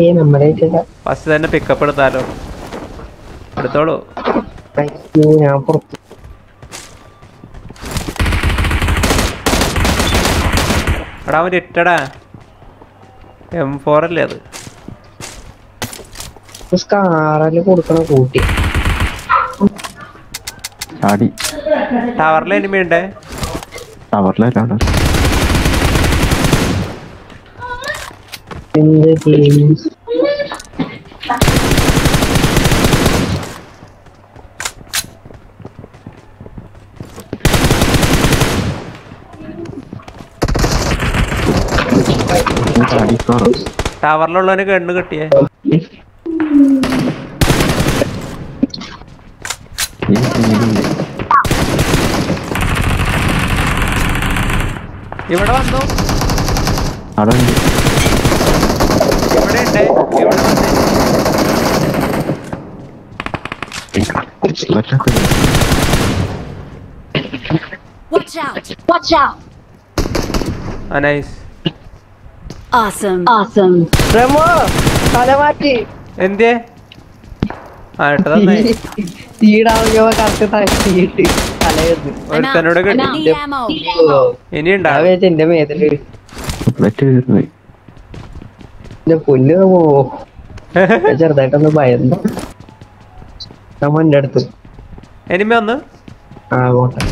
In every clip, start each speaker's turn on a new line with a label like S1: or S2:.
S1: ഏ നമ്മുടെ
S2: ഫസ്റ്റ് തന്നെ പിക്കപ്പ് എടുത്താലോ എടുത്തോളൂ
S1: അയ്യോ ഞാൻ പുറത്ത്
S2: എടാ അവൻ ഇട്ടടാ എം ഫോർ അല്ലേ അത്
S1: സ്കാറില് കൊടുക്കണ കൂട്ടി
S3: ചാടി
S2: ടവറിലെ എനിമി ഉണ്ടേ
S3: ടവറിലാണ്
S1: എന്ത് ചെയ്യും
S3: ചാടിക്കോ
S2: ടവറിലുള്ളവന് കണ്ണ് കിട്ടിയേ
S3: ഈ സീനുണ്ട്
S2: ഇവിടെ വന്നു
S3: അവിടെ ഉണ്ട്
S2: ഇവിടെ ഉണ്ട് ഇവിടെ വന്നേ
S3: ഒറ്റക്കുണ്ട്
S4: Watch out! Watch out!
S2: ആ നൈസ്
S4: Awesome. Awesome.
S1: റമോ തല മാറ്റി
S2: എന്തേ ആ ഇട്ട നന്നായി
S1: തീടാവുമ്പോ കറക്റ്റ് തട്ടിയിട്ട് തലയെന്ന്
S2: ഒരുത്തനോട്
S4: I'm
S2: കിട്ടി
S4: out. Need ammo.
S2: ഇനി ഉണ്ടാ
S1: ഞാൻ വെച്ച് എന്റെ മേതില്
S3: ബുള്ളറ്റ് കയറുന്നു
S1: എന്റെ പുല്ല് പോവോ ഞാൻ ചെറുതായിട്ടൊന്ന് ഭയന്നു നമ്മ എന്റെ അടുത്ത്
S2: എനിമ ഒന്ന്
S1: ആ പോട്ടെ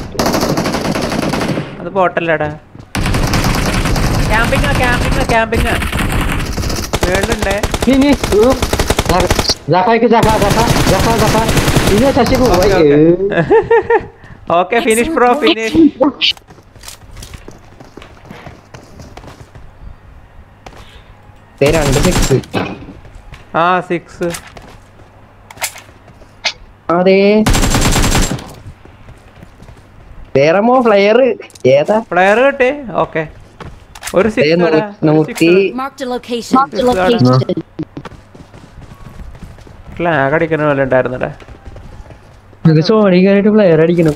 S2: അത് പോട്ടല്ലേടാ ക്യാമ്പിങ്ങാ ക്യാമ്പിങ്ങാ ക്യാമ്പിങ്ങാ മേളിലുണ്ടേ
S1: Ini, uh, Zaka ke Zaka, Zaka, Zaka, Zaka. Ini saya sibuk.
S2: Okay okay finish pro finish
S1: രണ്ട് സിക്സ്
S2: ആ സിക്സ്
S1: അതെ വേറമോ ഫ്ലയർ ഏതാ
S2: പ്ലെയർ കിട്ടി ഓക്കെ ഒരു
S1: ദേ നൂ- നൂറ്റി
S4: Marked a location. Marked
S2: a location. Lag അടിക്കുന്ന പോലെ ഉണ്ടായിരുന്നടാ
S1: ഇത് സോണി കയറിയിട്ട് ഫ്ലയർ അടിക്കണം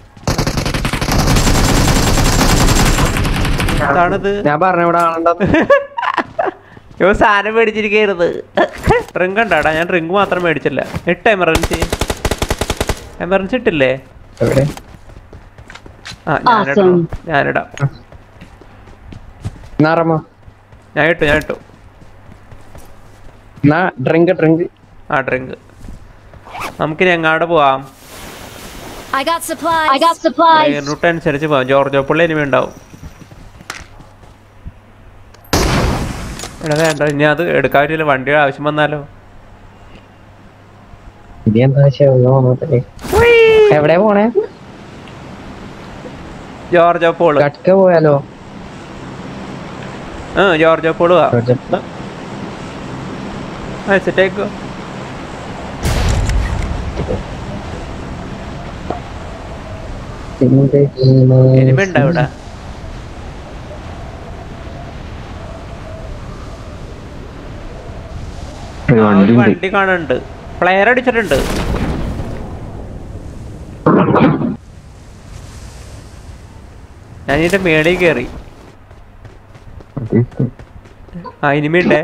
S2: എന്താണിത്
S1: ഞാൻ പറഞ്ഞ ഇവിടെ ആളുണ്ടോ
S2: ഇവ സാധനം മേടിച്ചിരിക്കരുത് ഡ്രിങ്ക് ഉണ്ടാടാ ഞാൻ ഡ്രിങ്ക് മാത്രം മേടിച്ചില്ല ഇട്ട എമർജൻസി എമർജൻസി ഇട്ടില്ലേ
S1: എവിടെ
S2: ആ ഞാനിടാം ഞാനിടാം
S1: എന്നാറമ്മോ
S2: ഞാൻ ഇട്ടു ഞാൻ ഇട്ടു
S1: എന്നാ ഡ്രിങ്ക് ഡ്രിങ്ക്
S2: ആ ഡ്രിങ്ക് നമുക്കിനി എങ്ങാട് പോവാം
S4: I got supplies. I got supplies.
S2: Route അനുസരിച്ച് പോവാം ജോർജോ പുള്ളി ഇനിമ ഉണ്ടാവും എടാ വേണ്ട ഇനി അത് എടുക്കാൻ പറ്റില്ല വണ്ടിയുടെ ആവശ്യം വന്നാലോ
S1: ഇനി എന്താ ശരി എവിടെ പോണേ
S2: ജോർജോ പോള്
S1: കട്ക പോയാലോ
S2: ആ ജോർജോ പോള് പോവാം
S1: ജോർജ്
S2: വെച്ചിട്ടേക്കോ ഇനിമ ഉണ്ടോ ഇവിടെ
S3: ഒരു
S2: ആ,
S3: വണ്ടി
S2: ഒരു
S3: ഉണ്ട്
S2: വണ്ടി കാണുന്നുണ്ട് പ്ലെയർ അടിച്ചിട്ടുണ്ട് ഞാൻ ഇതിന്റെ മേളിൽ കയറി ആ ഇനിമയുണ്ടേ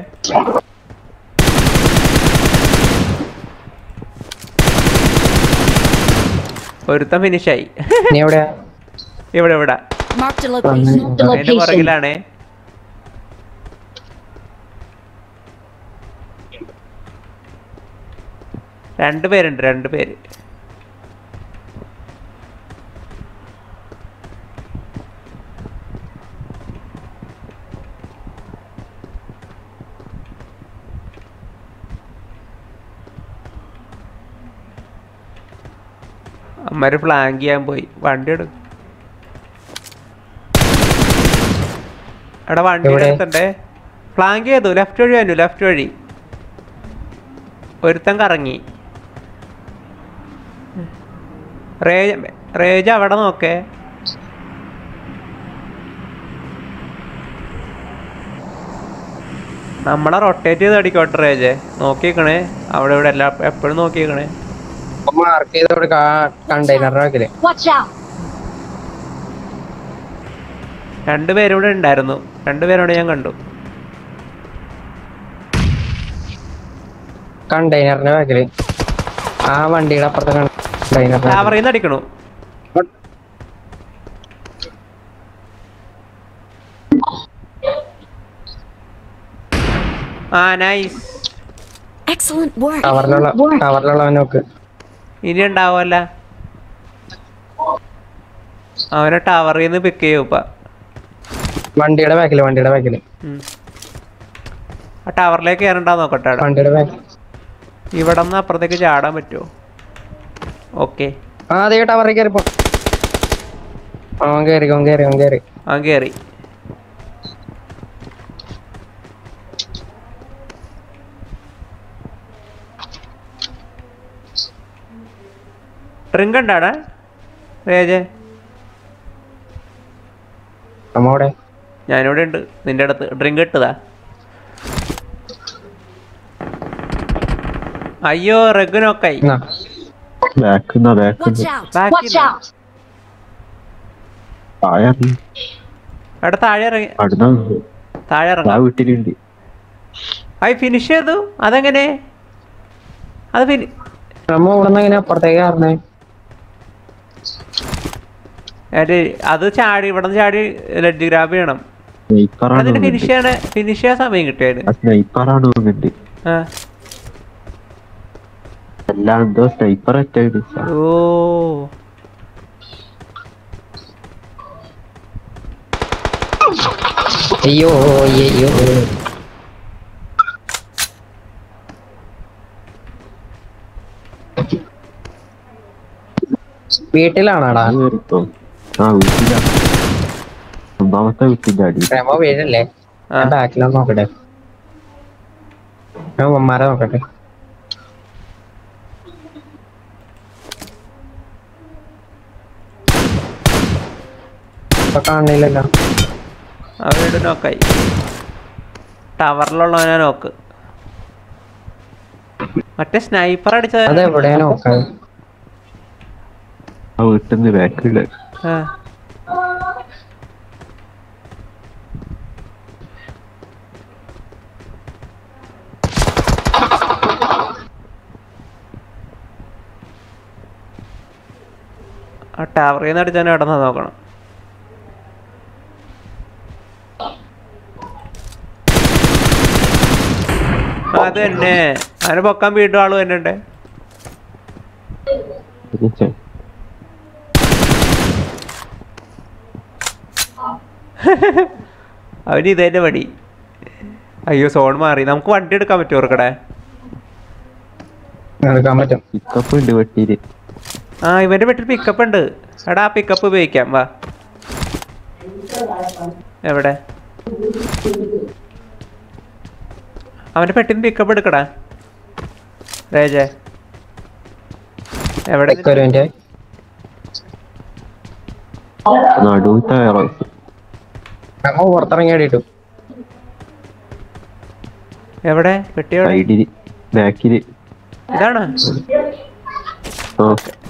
S2: ഒരുത്തൻ ഫിനിഷായി
S1: നീ എവിടെയാ
S2: ഇവിടെ ഇവിടെ
S4: Marked a location.
S2: അതിന്റെ പുറകിലാണേ രണ്ട് പേരുണ്ട് രണ്ട് പേര് അമ്മര് ഫ്ലാങ്ക് ചെയ്യാൻ പോയി വണ്ടി എടുക്കും എടാ വണ്ടി
S1: എവിടെ?
S2: എടുത്തണ്ടേ ഫ്ലാങ്ക് ചെയ്തു ലെഫ്റ്റ് വഴി വന്നു ലെഫ്റ്റ് വഴി ഒരുത്തൻ കറങ്ങി റേജ് റേജ് അവിടെ നോക്കേ നമ്മളെ റൊട്ടേറ്റ് ചെയ്ത് അടിക്കോട്ടെ റേജെ നോക്കിക്കണേ അവിടെ ഇവിടെ എല്ലാ എപ്പോഴും നോക്കിക്കണേ
S1: മാർക്ക് ചെയ്തവിടെ കണ്ടെയ്നർ ആക്കില്ലേ
S4: Watch out.
S2: രണ്ടുപേരും ഇവിടെ ഉണ്ടായിരുന്നു രണ്ടുപേരോട് ഞാൻ കണ്ടു
S1: കണ്ടെയ്നറിന്റെ ബാക്കില് ആ വണ്ടിയുടെ അപ്പുറത്തെ കണ്ടെയ്നറിന്റെ
S2: ടവറിൽ നിന്ന് അടിക്കണു ആ നൈസ്
S4: Excellent work.
S1: ടവറിലുള്ള ടവറിലുള്ളവൻ നോക്ക്
S2: ഇനി ഉണ്ടാവുമല്ല അവനെ ടവറിൽ നിന്ന് പിക്ക് ചെയ്യും ഇപ്പൊ
S1: വണ്ടിയുടെ ബാക്കില് വണ്ടിയുടെ ബാക്കില്
S2: ഉം. ആ ടവറിലേക്ക് കയറണ്ടാ നോക്കട്ടെ അവിടെ.
S1: വണ്ടിയുടെ ബാക്കിൽ
S2: ഇവിടെ നിന്ന് അപ്പുറത്തേക്ക് ചാടാൻ പറ്റുമോ ഓക്കെ
S1: ആ അതേ ടവറിൽ കയറിപ്പോ അവൻ കയറി അവൻ കയറി അവൻ കയറി
S2: അവൻ കയറി ഡ്രിങ്ക് ഉണ്ടാടാ രേജെ
S1: നമ്മവിടെ
S2: ഞാനിവിടെ ഉണ്ട് നിന്റെ അടുത്ത് ഡ്രിങ്ക് ഇട്ടതാ അയ്യോ റെഗുനൊക്കായി
S1: എന്നാ
S3: ബാക്കുന്ന ബാക്കുന്ന
S4: Watch out.
S2: Watch out.
S3: താഴെ ഇറങ്ങി.
S2: അവിടെ താഴെ ഇറങ്ങി
S3: അടുത്ത
S2: താഴെ
S3: ആ
S2: ഇറങ്ങാം
S3: വീട്ടിലുണ്ട്
S2: ആയി ഫിനിഷ് ചെയ്തു അതെങ്ങനെ അത് ഫിനി
S1: നമ്മ ഇവിടെ നിന്ന് എങ്ങനെ അപ്പുറത്തേക്ക് കയറണേ
S2: അത് അത് ചാടി ഇവിടെ നിന്ന് ചാടി ലെഡ് ഗ്രാബ് ചെയ്യണം
S3: സ്നൈപ്പറാണ്
S2: അതിന് ഫിനിഷ്
S3: തോന്നുന്നുണ്ട്.
S2: ചെയ്യാൻ ഫിനിഷ് ചെയ്യാൻ സമയം കിട്ടിയായിരുന്നു
S3: ആ സ്നൈപ്പറാണ് തോന്നുന്നുണ്ട്
S2: ആ
S3: എല്ലാം എന്തോ സ്നൈപ്പർ അറ്റാക്ക്
S2: ഓ
S1: അയ്യോ അയ്യോ വീട്ടിലാണാടാ
S3: ആ വീട്ടിലാണ് ഒന്നാമത്തെ വീട്ടിന്റെ അടി
S1: പ്രേമോ വീടല്ലേ
S2: ആ.
S1: ഞാൻ ബാക്കിലൊന്ന് നോക്കട്ടെ ഞാൻ ഉമ്മമാരെ നോക്കട്ടെ ഇപ്പൊ കാണില്ലല്ലോ
S2: ആ വീട് നോക്കായി ടവറിലുള്ളവനെ നോക്ക് മറ്റേ സ്നൈപ്പർ അടിച്ചത്
S1: അതെവിടെയാ നോക്കാൻ
S3: ആ വീട്ടിൽ നിന്ന് ബാക്കില്
S2: ആ. ആ ടവറിൽ നിന്ന് അടിച്ചവനെ ഇടന്നാ നോക്കണം അത് തന്നെ അവനെ പൊക്കാൻ വീണ്ടും ആള് തന്നെ അവന് ഇതേന്റെ പടി അയ്യോ സോൺ മാറി നമുക്ക് വണ്ടി എടുക്കാൻ പറ്റുമോ ഇവർക്കടെ
S1: എടുക്കാൻ പറ്റും
S3: പിക്കപ്പ് ഉണ്ട് വെട്ടിയില്
S2: ആ ഇവന്റെ വീട്ടിൽ പിക്കപ്പ് ഉണ്ട് എടാ ആ പിക്കപ്പ് ഉപയോഗിക്കാം വാ എവിടെ അവന്റെ പെട്ടിന്ന് പിക്കപ്പ് എടുക്കടാ രേജെ എവിടെ
S1: ഒരു മിനിറ്റ്
S3: നടുവത്തെ വയറസ്
S1: നമ്മ പുറത്തിറങ്ങി അടിയിട്ടു
S2: എവിടെ പെട്ടി എവിടെ
S3: സൈഡില് ബാക്കില്
S2: ഇതാണ്
S3: ആ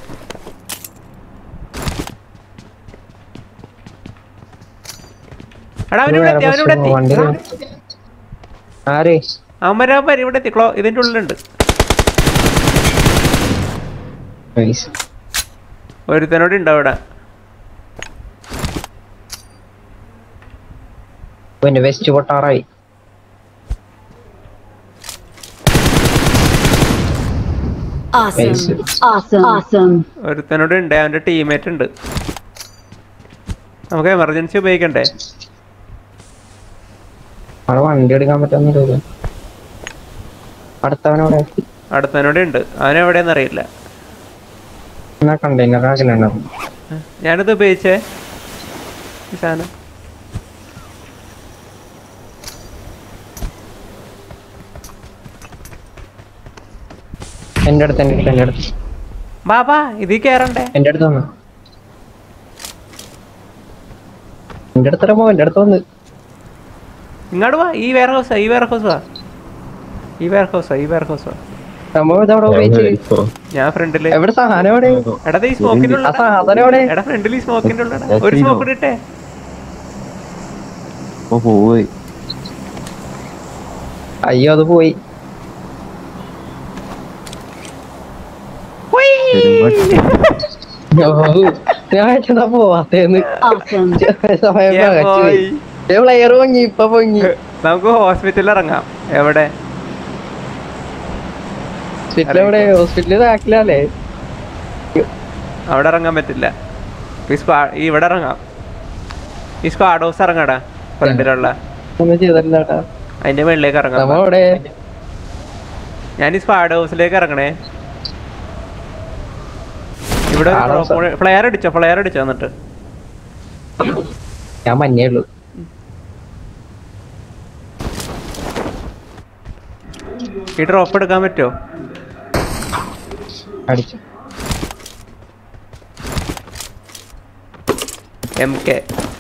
S2: എടാ അവനിവിടെ എത്തി അവനിവിടെ എത്തി
S1: വണ്ടി ആര്
S2: അവൻ വരാൻ വരും ഇവിടെ എത്തി ക്ലോ ഇതിന്റെ ഉള്ളിലുണ്ട്
S1: പൈസ
S2: ഒരുത്തനോട് ഉണ്ട് അവിടെ
S1: പിന്നെ വെസ്റ്റ് പൊട്ടാറായി
S4: Awesome.
S1: Nice.
S4: Awesome. Awesome.
S2: ഒരുത്തനോട് ഉണ്ട് അവന്റെ ടീമേറ്റ് ഉണ്ട് നമുക്ക് എമർജൻസി ഉപയോഗിക്കണ്ടേ
S1: അവിടെ വണ്ടി എടുക്കാൻ പറ്റുന്നില്ല അടുത്തവനവിടെ
S2: അടുത്തവനോട് ഉണ്ട് അവൻ എവിടെയെന്ന് അറിയില്ല
S1: എന്നാ കണ്ടെയ്നർ ആക്കലുണ്ടാവും
S2: ഞാനിത് ഉപയോഗിച്ചേ ഈ സാധനം
S1: എന്റെ അടുത്ത് എന്റെ അടുത്ത് എന്റെ അടുത്ത്
S2: ബാബാ ഇതിൽ കയറണ്ടേ
S1: എന്റെ അടുത്ത് വന്നു എന്റെ അടുത്ത് പോ എന്റെ അടുത്ത് വന്ന്
S2: ഇങ്ങോട്ട് വാ ഈ വെയർ ഹൗസാ ഈ വെയർ ഹൗസ് വാ ഈ വെയർ ഹൗസാ ഈ വെയർ ഹൗസ് വാ
S1: സംഭവം ഇതവിടെ ഉപയോഗിച്ച്
S2: ഞാൻ ഫ്രണ്ടില്
S1: എവിടെ സാധനം എവിടെ
S2: എടാ ദേ ഈ സ്മോക്കിന്റെ
S1: ആ
S2: ഉള്ള
S1: സാധനം എവിടെ
S2: എടാ ഫ്രണ്ടിൽ ഈ സ്മോക്കിന്റെ ഉള്ള
S3: ഞാൻ
S2: ഒരു
S3: ചെയ്തു.
S2: സ്മോക്ക് ഇട്ടേ
S3: അപ്പൊ പോയി
S1: അയ്യോ അത് പോയി ഞാൻ എന്താ പോവാത്തേന്ന്
S4: Awesome.
S1: സമയം
S2: Yeah, boy.
S1: പ്ലെയർ പൊങ്ങി ഇപ്പൊ പൊങ്ങി
S2: നമുക്ക് ഹോസ്പിറ്റലിൽ ഇറങ്ങാം എവിടെ
S1: ഹോസ്പിറ്റൽ എവിടെ ഹോസ്പിറ്റലിൽ ബാക്കിലല്ലേ
S2: അവിടെ ഇറങ്ങാൻ പറ്റില്ല ഈ സ്ക്വാ ഈ ഇവിടെ ഇറങ്ങാം ഈ സ്ക്വാഡ് ഹൗസ് ഇറങ്ങാടാ ഫ്രണ്ടിലുള്ള
S1: ഒന്നും ചെയ്തിട്ടില്ലാട്ടാ
S2: അതിന്റെ മുകളിലേക്ക് ഇറങ്ങാം
S1: നമ്മ അവിടെ
S2: ഞാൻ ഈ സ്ക്വാഡ് ഹൗസിലേക്ക് ഇറങ്ങണേ ഇവിടെ
S1: Squad house
S2: ഫ്ലെയർ അടിച്ചോ ഫ്ലെയർ അടിച്ചോ എന്നിട്ട്
S1: ഞാൻ മഞ്ഞേ ഉള്ളു
S2: ഈ ഡ്രോപ്പ് എടുക്കാൻ പറ്റുമോ
S1: അടിച്ചു
S2: M K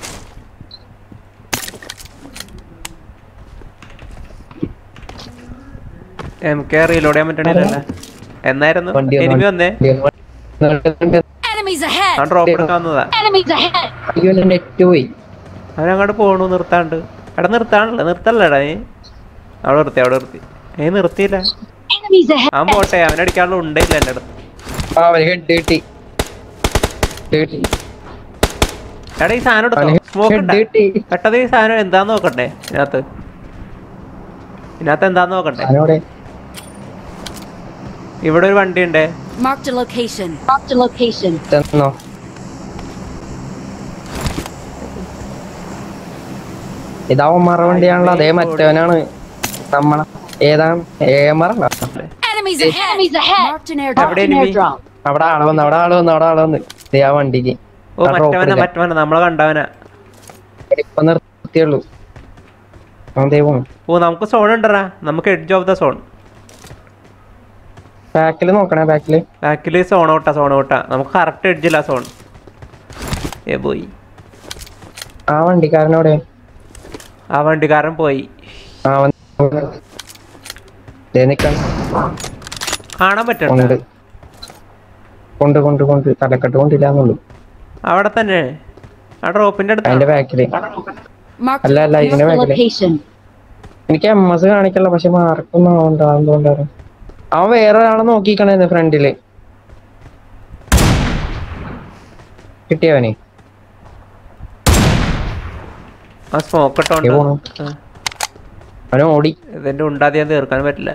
S2: M K reload ചെയ്യാൻ പറ്റണില്ലല്ലേ എന്നായിരുന്നു
S1: വണ്ടി
S2: എനിമി വന്നേ
S4: Enemies
S2: ആ
S4: ahead!
S2: ഡ്രോപ്പ് എടുക്കാൻ വന്നതാ
S4: Enemies ahead!
S1: നെറ്റ് പോയി
S2: അവനങ്ങോട്ട് പോണു നിർത്താണ്ട് എടാ നിർത്താണല്ലോ നിർത്തല്ലടാ നീ അവിടെ നിർത്തി അവിടെ നിർത്തി ഏ നിർത്തിയില്ല
S4: Enemies ahead!
S2: അവൻ പോട്ടെ അവനടിക്കാനുള്ള ഉണ്ടയില്ല എൻ്റെ അടുത്ത്
S1: ആ അവര് ഹെഡ് കിട്ടി കിട്ടി
S2: എടാ ഈ സാധനം എടുത്തോ
S1: അവന്
S2: സ്മോക്ക്
S1: head കിട്ടി
S2: പെട്ടത് ഈ സാധനം എന്താന്ന് നോക്കട്ടെ ഇതിനകത്ത് ഇതിനകത്ത് എന്താന്ന് നോക്കട്ടെ
S1: ഞാനവിടെ
S2: ഇവിടെ ഒരു വണ്ടി ഉണ്ട്
S4: Marked a location. Marked a location.
S1: ചെന്നോ ഇതാവൻ മറ വണ്ടിയാണല്ലോ അതേ മറ്റവനാണ് നമ്മളെ ഏതാണ് ഏമറല്ല
S4: Enemies ahead! Enemies ahead! Marked an airdrop.
S2: Marked an enemy.
S4: airdrop.
S1: അവിടെ ആള് വന്ന് അവിടെ ആള് വന്ന് അവിടെ ആള് വന്ന് ദേ ആ വണ്ടിക്ക്
S2: ഓ
S1: ആ drop
S2: മറ്റവനാ
S1: എടുക്കാൻ.
S2: മറ്റവനാ നമ്മളെ കണ്ടവനാ
S1: ഇപ്പൊ നിർത്തിയുള്ളൂ അവൻ ദേ പോണു
S2: ഓ നമുക്ക് സോൺ ഉണ്ടറാ നമുക്ക് എഡ്ജ് ഓഫ് ദ സോൺ
S1: ബാക്കില് നോക്കണേ ബാക്കില്
S2: ബാക്കിൽ സോൺ ഔട്ടാ സോൺ ഔട്ടാ നമുക്ക് കറക്റ്റ് എഡ്ജില്ല സോൺ ഏ പോയി
S1: ആ വണ്ടിക്കാരനോടെ
S2: ആ വണ്ടിക്കാരൻ പോയി
S1: ആ അവൻ ദേ നിക്കാൻ
S2: കാണാൻ പറ്റണ്ട
S1: കൊണ്ട് കൊണ്ട് കൊണ്ട് കൊണ്ട് തലക്കെട്ട് കൊണ്ടില്ലാന്നുള്ളൂ
S2: അവിടെ തന്നെ ആ ഡ്രോപ്പിന്റെ അടുത്ത്
S1: അതിന്റെ ബാക്കില്
S4: Marked
S1: അല്ല അല്ല ഇതിന്റെ
S4: marked a
S1: ബാക്കില്
S4: location.
S1: എനിക്ക് എം എസ് കാണിക്കല്ല പക്ഷെ മാർക്കൊന്നും ആവണ്ട എന്തുകൊണ്ടാണ് അവൻ വേറെ ഒരാളെ നോക്കിക്കണേന്ന് ഫ്രണ്ടില് കിട്ടിയവനെ
S2: ആ സ്മോക്ക് ഇട്ടോണ്ട്
S1: എവിടെ പോണു?
S2: ആ,
S1: അവൻ ഓടി
S2: ഇതിന്റെ ഉണ്ടാദ്യം തീർക്കാൻ പറ്റില്ല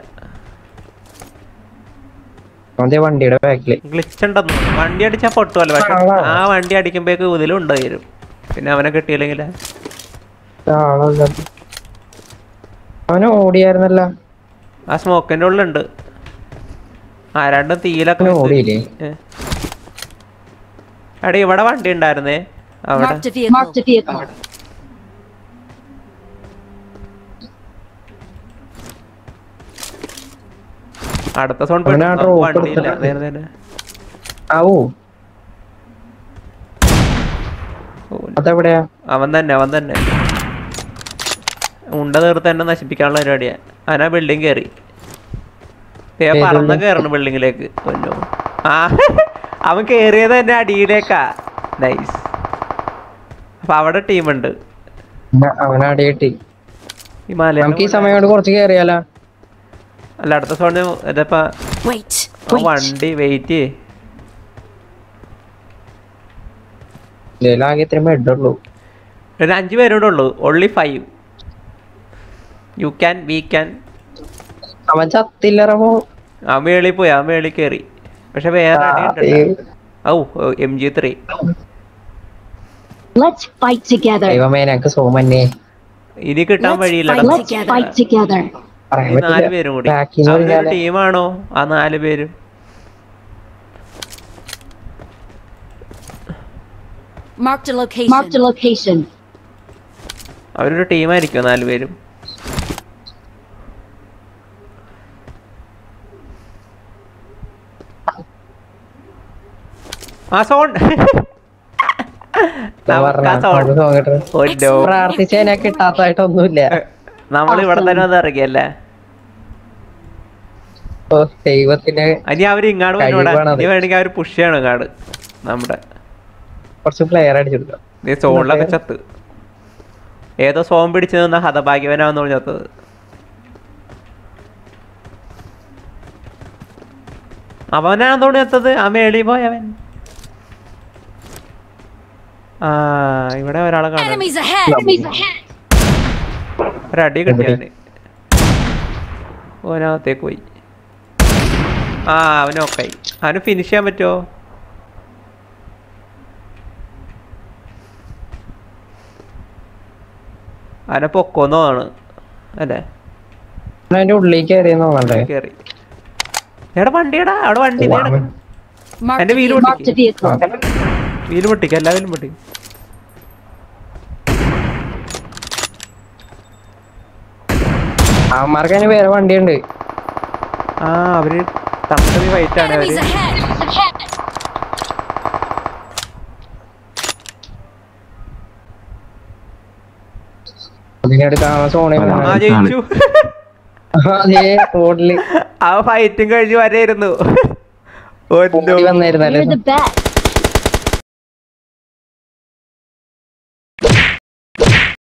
S1: അവന്റെ വണ്ടിയുടെ ബാക്കില്
S2: ഗ്ലിച്ച് ഉണ്ടെന്ന് വണ്ടി അടിച്ചാൽ പൊട്ടുമല്ലോ പക്ഷെ
S1: ആളാ.
S2: ആ വണ്ടി അടിക്കുമ്പോഴേക്ക് ഇതിലും ഉണ്ടായിരുന്നു പിന്നെ അവനെ കിട്ടിയില്ലെങ്കിൽ
S1: ആളല്ല അവന് ഓടിയായിരുന്നല്ല
S2: ആ സ്മോക്കിന്റെ ഉള്ളിലുണ്ട് ആരാണ്ടും തീയിലൊക്കെ
S1: അവന്
S2: വെച്ച്
S1: ഓടിയില്ലേ
S2: ഏ. എടാ ഇവിടെ വണ്ടി ഉണ്ടായിരുന്നേ അവിടെ
S4: Marked a vehicle. Marked a vehicle.
S2: അടുത്ത സോൺ
S1: അവനെ ആ drop
S2: വണ്ടിയില്ല
S1: എടുത്തിട്ട്
S2: നേരെ നേരെ
S1: ആവൂ
S2: ഓ,
S1: അതെവിടെയാ
S2: അവൻ തന്നെ അവൻ തന്നെ ഉണ്ട തീർത്ത് തന്നെ നശിപ്പിക്കാനുള്ള പരിപാടിയാ അവനാ ബിൽഡിംഗ് കയറി ദേ
S1: ഏത്
S2: പറന്ന്
S1: building?
S2: കയറണം ബിൽഡിങ്ങിലേക്ക് പൊന്നോ ആ അവൻ കേറിയത് തന്നെ അടിയിലേക്കാ നൈസ് അപ്പൊ അവിടെ ടീമുണ്ട്
S1: അവനടി കിട്ടി
S2: ഈ മല
S1: നമുക്ക് ഈ സമയം കൊണ്ട് കുറച്ച് കേറിയാലോ
S2: അല്ല അടുത്ത സോണ് ഇതിപ്പോ
S4: Wait.
S2: ആ
S4: Wait.
S2: വണ്ടി വെയിറ്റ്
S1: ഇതിലാകെ ഇത്രയും ബെഡ് ഉള്ളൂ
S2: ഒരു അഞ്ച് പേരോടെ ഉള്ളൂ only five you can we can
S1: അവൻ ചത്തില്ലറപ്പോ
S2: ആ മേളിൽ പോയി ആ മേളിൽ കയറി പക്ഷെ വേറെ അടി ഉണ്ട് O M G three
S4: Let's fight together.
S1: ദൈവമേ ഞങ്ങക്ക് സോമന്നെ
S2: ഇനി കിട്ടാൻ
S4: Let's
S2: വഴിയില്ല
S4: fight, let's fight together.
S1: പറയാൻ
S2: ഈ നാല്
S1: പറ്റില്ല
S2: പേരും കൂടി
S1: ബാക്കിന്ന്
S2: അവരൊരു
S1: പറഞ്ഞാല്
S2: ടീമാണോ ആ നാല് പേരും
S4: Marked a location. Marked a location.
S2: അവരൊരു ടീമായിരിക്കും നാല് പേരും ആ സോൺ
S1: ഞാൻ പറഞ്ഞ നമുക്ക് song കിട്ടണം. പ്രാർത്ഥിച്ച എന്നെ കിട്ടാത്തതായിട്ടൊന്നുമില്ല
S2: നമ്മൾ ഇവിടെ തന്നെ വന്ന് ഇറങ്ങിയല്ലേ
S1: ഓ ദൈവത്തിന്റെ
S2: ഇനി അവര് ഇങ്ങാട് വന്നോടാ
S1: കഴിവാണത്.
S2: ഇനി വേണമെങ്കിൽ അവര് പുഷ് ചെയ്യണം ഇങ്ങാട് നമ്മുടെ
S1: കുറച്ച് പ്ലെയർ അടിച്ചെടുക്കാം
S2: നീ സോണിലൊക്കെ ചത്ത് ഏതോ സോം പിടിച്ചു നിന്ന ഹതഭാഗ്യവനാന്ന് പറഞ്ഞത് അവനാണ് തോന്നി എത്തത് ആ മേളി പോയവൻ ആ ഇവിടെ ഒരാളെ കാണാൻ
S4: Enemies ahead! Enemies ahead!
S2: ഒരടി കിട്ടിയവന് ഓനകത്തേക്ക് പോയി ആ അവന് ഓക്കായി അവന് ഫിനിഷ് ചെയ്യാൻ പറ്റുമോ അവനെ പൊക്കോന്നോന്നാണ് അല്ലേ
S1: അതിന്റെ ഉള്ളിലേക്ക് കയറിയെന്ന് തോന്നണ്ടേ
S2: കേറി എടാ വണ്ടിയടാ അവിടെ വണ്ടി നേടാ
S4: Marked
S2: And
S4: a
S2: we
S4: vehicle.
S2: don't-
S4: Marked a vehicle.
S2: വീല് പൊട്ടിക്ക എല്ലാ വീലും പൊട്ടിക്കും
S1: അവന്മാർക്ക് അതിന് വേറെ വണ്ടിയുണ്ട്
S2: ആ അവര് തമ്മിൽ ഫൈറ്റ് ആണ്
S4: Enemies
S2: അവര്
S4: ahead! ahead!
S1: അതിനടുത്ത് സോണി
S2: ആ ജയിച്ചു
S1: അതെ റോഡില്
S2: ആ ഫൈറ്റും കഴിഞ്ഞ് വരെയായിരുന്നു
S1: ഓടി വന്നായിരുന്നല്ലേ
S4: You're the best!